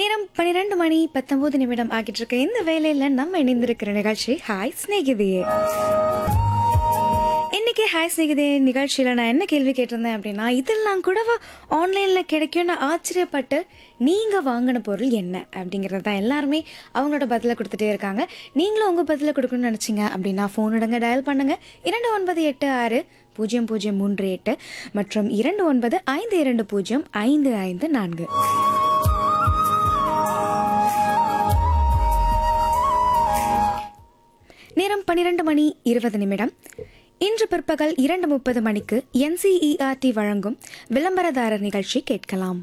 நேரம் பன்னிரெண்டு மணி பத்தொன்பது நிமிடம் ஆகிட்டு இருக்க இந்த வேலையில நம்ம இணைந்திருக்கிற நிகழ்ச்சி ஹாய் ஸ்நேகிதியே இன்னைக்கு ஹாய் ஸ்நேகிதே நிகழ்ச்சியில நான் என்ன கேள்வி கேட்டிருந்தேன் அப்படின்னா இதெல்லாம் கூடவா ஆன்லைன்ல கிடைக்கும்னு ஆச்சரியப்பட்டு நீங்க வாங்கின பொருள் என்ன அப்படிங்கறது தான் எல்லாருமே அவங்களோட பதில கொடுத்துட்டே இருக்காங்க நீங்களும் உங்க பதில கொடுக்கணும்னு நினைச்சீங்க அப்படின்னா ஃபோன் இடங்க டயல் பண்ணுங்க இரண்டு ஒன்பது எட்டு ஆறு பூஜ்ஜியம் பூஜ்ஜியம் மூன்று எட்டு மற்றும் இரண்டு ஒன்பது ஐந்து இரண்டு பூஜ்ஜியம் ஐந்து ஐந்து நான்கு நேரம் பன்னிரண்டு மணி இருபது நிமிடம் இன்று பிற்பகல் இரண்டு முப்பது மணிக்கு என்சிஇஆர்டி வழங்கும் விளம்பரதாரர் நிகழ்ச்சி கேட்கலாம்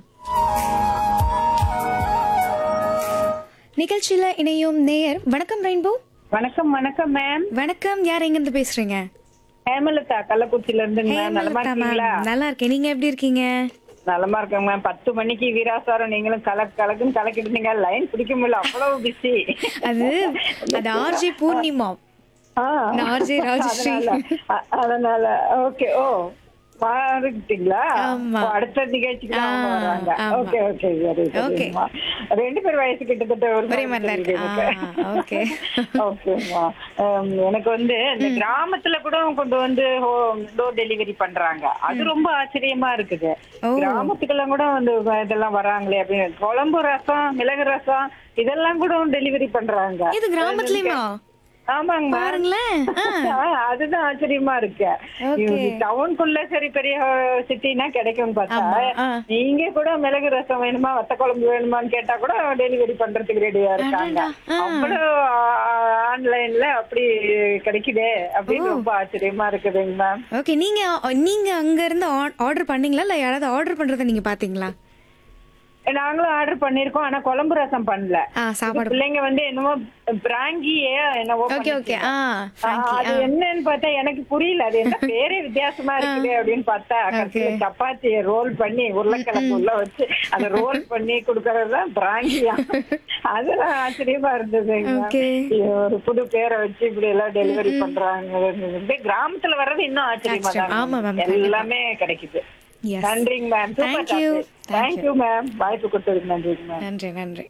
நிகழ்ச்சியில இணையும் நேயர் வணக்கம் ரெயின்போ வணக்கம் வணக்கம் மேம் வணக்கம் யார் எங்கிருந்து பேசுறீங்க ஹேமலதா கள்ளக்குறிச்சில இருந்துங்க மேம் நலமா ஹேமலதா மேம். இருக்கீங்களா நல்லா இருக்கேன் நீங்க எப்படி இருக்கீங்க நலமா இருக்கேங்க மேம் பத்து மணிக்கு வீராசாரம் நீங்களும் கலக்கு கலக்குன்னு கலக்கிட்டு லைன் பிடிக்க முடியல அவ்வளவு பிஸி அது அது ஆர்ஜே பூர்ணிமா நான் RJ ராஜஸ்ரீ. அதனால ஓகே ஓ மாறிட்டீங்களா ஆமா. ஓ, அடுத்த நிகழ்ச்சிக்கு தான் அவங்க ஆ, வராங்க ஆமா. ஓகே ஓகே சரி Okay. சரிம்மா ரெண்டு பேர் வயசு கிட்டத்தட்ட ஒரு ஒரே மாதிரி தான் இருக்கு. ஆ, okay. ஓகேம்மா ஹம், எனக்கு வந்து இந்த கிராமத்துல கூட கொண்டு வந்து டோர் டெலிவரி பண்றாங்க அது ரொம்ப ஆச்சரியமா இருக்குது ஓ. கிராமத்துக்கெல்லாம் கூட வந்து இதெல்லாம் வராங்களே அப்படின்னு குழம்பு ரசம் மிளகு ரசம் இதெல்லாம் கூட டெலிவரி பண்றாங்க இது கிராமத்துலயுமா ஆமாங்க பாருங்களேன் ஆ, அதுதான் ஆச்சரியமா இருக்கு Okay. டவுனுக்குள்ள சரி பெரிய சிட்டினா கிடைக்கும் பார்த்தா ஆமா, ஆ. நீங்க கூட மிளகு ரசம் வேணுமா வத்த குழம்பு வேணுமான்னு கேட்டா கூட டெலிவரி பண்றதுக்கு ரெடியா இருக்காங்க அடடா, ஆ. அவ்வளவு ஆன்லைன்ல அப்படி கிடைக்குதே அப்படின்னு ரொம்ப ஆச்சரியமா இருக்குதுங்க மேம் ஓகே நீங்க நீங்க அங்க இருந்து ஆர்டர் பண்ணீங்களா இல்ல யாராவது ஆர்டர் பண்றதை நீங்க பாத்தீங்களா நாங்களும் ஆர்டர் பண்ணிருக்கோம் ஆனா குழம்பு ரசம் பண்ணல ஆ சாப்பாடு பிள்ளைங்க வந்து என்னமோ பிராங்கியே என்னவோ ஓகே ஓகே பண்ணிச்சுங்க. ஆ ஆ, ஃப்ராங்கி அது என்னன்னு பார்த்தா எனக்கு புரியல அது என்ன பேரே வித்தியாசமா இருக்குது அப்படின்னு பார்த்தா கடைசியில சப்பாத்திய ரோல் பண்ணி உருளைக்கிழங்கு உள்ள வச்சு அதை ரோல் பண்ணி கொடுக்கறது தான் பிராங்கியா அதெல்லாம் ஆச்சரியமா இருந்தது Okay. ஒரு புது பேரை வச்சு இப்படி எல்லாம் டெலிவரி பண்றாங்க கிராமத்துல வர்றது இன்னும் ஆச்சரியமா ஆச்சரியம். ஆமா, தான் ma'am. இருக்கு. எல்லாமே கிடைக்குது Yes. நன்றிங்க ma'am Thank you. Thank thank you ma'am வாய்ப்பு கொடுத்ததுக்கு நன்றிங்க மேம் நன்றி நன்றி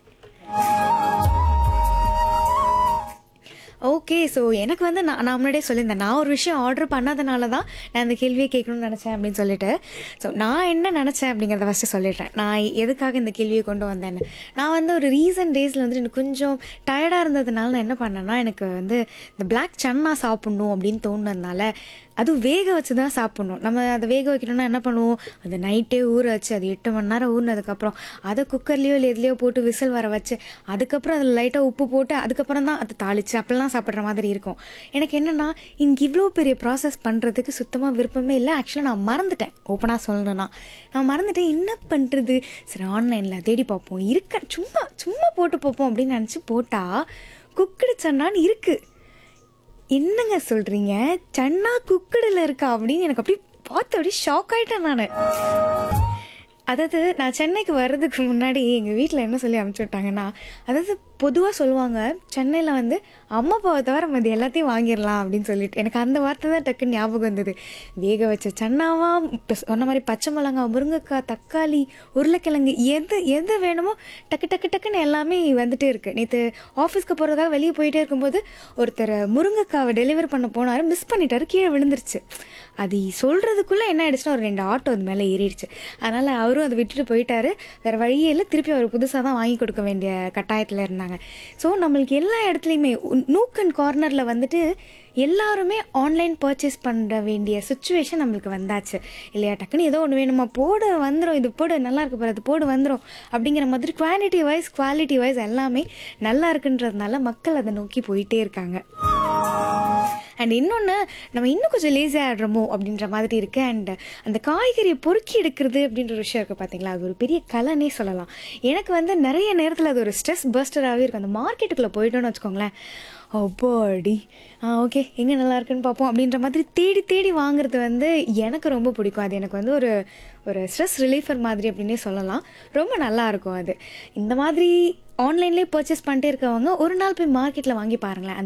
ஓகே ஸோ எனக்கு வந்து நான் நான் முன்னாடியே சொல்லியிருந்தேன் நான் ஒரு விஷயம் ஆர்டர் பண்ணாதனால தான் நான் இந்த கேள்வியை கேட்கணும்னு நினச்சேன் அப்படின்னு சொல்லிட்டு ஸோ நான் என்ன நினச்சேன் அப்படிங்கிறத ஃபஸ்ட்டு சொல்லிடுறேன் நான் எதுக்காக இந்த கேள்வியை கொண்டு வந்தேன்னு நான் வந்து ஒரு ரீசன்ட் டேஸில் வந்து எனக்கு கொஞ்சம் டயர்டாக இருந்ததுனால நான் என்ன பண்ணேன்னா எனக்கு வந்து இந்த பிளாக் சன்னா சாப்பிட்ணும் அப்படின்னு தோணுனதுனால அதுவும் வேக வச்சு தான் சாப்பிட்ணும் நம்ம அதை வேக வைக்கணும்னா என்ன பண்ணுவோம் அதை நைட்டே ஊற வச்சு அது எட்டு மணி நேரம் ஊறினதுக்கப்புறம் அதை குக்கர்லேயோ இல்லை எதுலேயோ போட்டு விசில் வர வச்சு அதுக்கப்புறம் அதில் லைட்டாக உப்பு போட்டு அதுக்கப்புறம் தான் அதை தாளித்து அப்படிலாம் சாப்பிட்ற மாதிரி இருக்கும் எனக்கு என்னென்னா இங்கே இவ்வளோ பெரிய ப்ராசஸ் பண்ணுறதுக்கு சுத்தமாக விருப்பமே இல்லை ஆக்சுவலாக நான் மறந்துட்டேன் ஓப்பனாக சொல்லணும்னா நான் மறந்துட்டேன் என்ன பண்ணுறது சரி ஆன்லைனில் தேடி பார்ப்போம் இருக்க சும்மா சும்மா போட்டு பார்ப்போம் அப்படின்னு நினச்சி போட்டால் குக்கடு சன்னான்னு இருக்குது என்னங்க சொல்றீங்க சன்னா குக்கடில் இருக்கா அப்படின்னு எனக்கு அப்படியே பார்த்து அப்படியே ஷாக் ஆயிட்டேன் நான் அதாவது நான் சென்னைக்கு வர்றதுக்கு முன்னாடி எங்கள் வீட்டில் என்ன சொல்லி அனுப்பிச்சி விட்டாங்கன்னா அதாவது பொதுவாக சொல்லுவாங்க சென்னையில் வந்து அம்மா அப்பாவை தவிர மதி எல்லாத்தையும் வாங்கிடலாம் அப்படின்னு சொல்லிட்டு எனக்கு அந்த வார்த்தை தான் டக்குன்னு ஞாபகம் வந்தது வேக வச்ச சன்னாவா இப்போ சொன்ன மாதிரி பச்சை மிளகாய் முருங்கைக்காய் தக்காளி உருளைக்கிழங்கு எது எது வேணுமோ டக்கு டக்கு டக்குன்னு எல்லாமே வந்துட்டே இருக்கு நேற்று ஆஃபீஸ்க்கு போகிறதுக்காக வெளியே போயிட்டே இருக்கும்போது ஒருத்தர் முருங்கைக்காவை டெலிவரி பண்ண போனார் மிஸ் பண்ணிட்டாரு கீழே விழுந்துருச்சு அது சொல்கிறதுக்குள்ளே என்ன ஆயிடுச்சுன்னா ஒரு ரெண்டு ஆட்டோ அது மேலே ஏறிடுச்சு அதனால் அவரும் அதை விட்டுட்டு போயிட்டாரு வேறு வழியே இல்லை திருப்பி அவர் புதுசாக தான் வாங்கி கொடுக்க வேண்டிய கட்டாயத்தில் இருந்தாங்க ஸோ நம்மளுக்கு எல்லா இடத்துலையுமே நூக் அண்ட் கார்னரில் வந்துட்டு எல்லாருமே ஆன்லைன் பர்ச்சேஸ் பண்ண வேண்டிய சுச்சுவேஷன் நம்மளுக்கு வந்தாச்சு இல்லையா டக்குன்னு ஏதோ ஒன்று வேணுமா போடு வந்துடும் இது போடு நல்லா இருக்கு பாரு அது போடு வந்துடும் அப்படிங்கிற மாதிரி குவான்டிட்டி வைஸ் குவாலிட்டி வைஸ் எல்லாமே நல்லா இருக்குன்றதுனால மக்கள் அதை நோக்கி போயிட்டே இருக்காங்க அண்ட் இன்னொன்று நம்ம இன்னும் கொஞ்சம் லேசி ஆடுறோமோ அப்படின்ற மாதிரி இருக்குது அண்ட் அந்த காய்கறியை பொறுக்கி எடுக்கிறது அப்படின்ற ஒரு விஷயம் இருக்குது பார்த்தீங்களா அது ஒரு பெரிய கலைனே சொல்லலாம் எனக்கு வந்து நிறைய நேரத்தில் அது ஒரு ஸ்ட்ரெஸ் பஸ்டராகவே இருக்கும் அந்த மார்க்கெட்டுக்குள்ளே போயிட்டோன்னு வச்சுக்கோங்களேன் அப்பாடி ஆ ஓகே எங்கே நல்லா இருக்குன்னு பார்ப்போம் அப்படின்ற மாதிரி தேடி தேடி வாங்குறது வந்து எனக்கு ரொம்ப பிடிக்கும் அது எனக்கு வந்து ஒரு ஒரு ஸ்ட்ரெஸ் ரிலீஃபர் மாதிரி அப்படின்னே சொல்லலாம் ரொம்ப நல்லா இருக்கும் அது இந்த மாதிரி ஆன்லைன்லேயே பர்ச்சேஸ் பண்ணிட்டே இருக்கவங்க ஒரு நாள் போய் மார்க்கெட்டில் வாங்கி பாருங்களேன் அந்த